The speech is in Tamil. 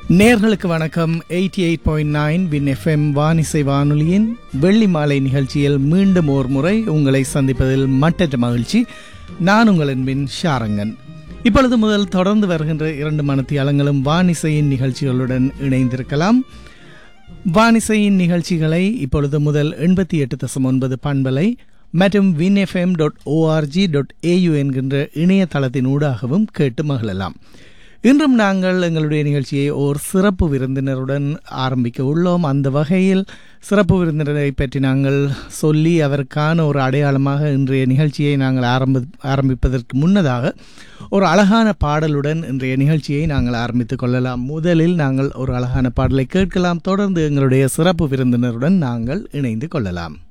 நேர்களுக்கு வணக்கம் eighty eight point nine win FM வானிசை வானொலியின் வெள்ளி மாலை நிகழ்ச்சியில் மீண்டும் ஓர் முறை உங்களை சந்திப்பதில் மட்டற்ற மகிழ்ச்சி நான் உங்கள் அன்பின் ஷாரங்கன் இப்பொழுது முதல் தொடர்ந்து வருகின்ற இரண்டு மனத்தியாலங்களும் வானிசையின் நிகழ்ச்சிகளுடன் இணைந்திருக்கலாம் வானிசையின் நிகழ்ச்சிகளை இப்பொழுது முதல் எண்பத்தி எட்டு தசம் ஒன்பது பண்பலை மற்றும் win FM dot ORG dot AU என்கின்ற இணையதளத்தின் ஊடாகவும் கேட்டு மகிழலாம் இன்றும் நாங்கள் எங்களுடைய நிகழ்ச்சியை ஓர் சிறப்பு விருந்தினருடன் ஆரம்பிக்க உள்ளோம் அந்த வகையில் சிறப்பு விருந்தினரை பற்றி நாங்கள் சொல்லி அவருக்கான ஒரு அடையாளமாக இன்றைய நிகழ்ச்சியை நாங்கள் ஆரம்பி ஆரம்பிப்பதற்கு முன்னதாக ஒரு அழகான பாடலுடன் இன்றைய நிகழ்ச்சியை நாங்கள் ஆரம்பித்துக் கொள்ளலாம் முதலில் நாங்கள் ஒரு அழகான பாடலை கேட்கலாம் தொடர்ந்து எங்களுடைய சிறப்பு விருந்தினருடன் நாங்கள் இணைந்து கொள்ளலாம்